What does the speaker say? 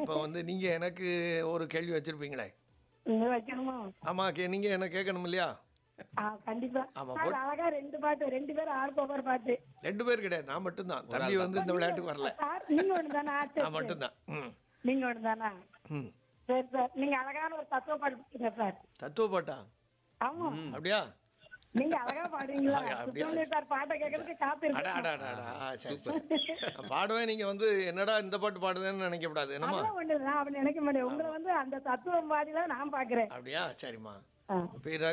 இப்போ வந்து நீங்க எனக்கு ஒரு கேள்வி வச்சிருப்பீங்களே நீங்க வைக்கணுமா ஆமா கே நீங்க என்ன கேட்கணும் இல்லையா ஆ கண்டிப்பா ஆமா, சார், அழகா ரெண்டு பாட்டு ரெண்டு பேரும் ஆறு ஒவ்வொரு பாட்டு ரெண்டு பேர் கிடையாது நான் மட்டும்தான் தம்பி வந்து இந்த விளையாட்டுக்கு வரல சார் நீங்க ஒண்ணு தானா சரி, நான் சரி. மட்டும்தான் ம் நீங்க ஒண்ணு தானா ம் சரி சார் நீங்க அழகான ஒரு தத்துவ பாட்டு பாடுங்க சார் தத்துவ பாட்டா ஆமா அப்படியா நீங்க அழகா பாடுவீங்களா அப்படியா? சுத்தமல்லி சார் பாட்டை கேட்கறதுக்கு காத்து அடா இருக்கு அடா அடா, அடா ஆ, சரி சரி நான் பாடுவேன் நீங்க வந்து என்னடா இந்த பாட்டு பாடுதேன்னு நினைக்கக்கூடாது என்னம்மா அதெல்லாம் ஒண்ணு நான் அப்படி நினைக்க மாட்டேன் உங்களை வந்து அந்த தத்துவம் பாடிலாம் நான் பாக்குறேன் அப்படியா சரிம்மா ஆ. பிற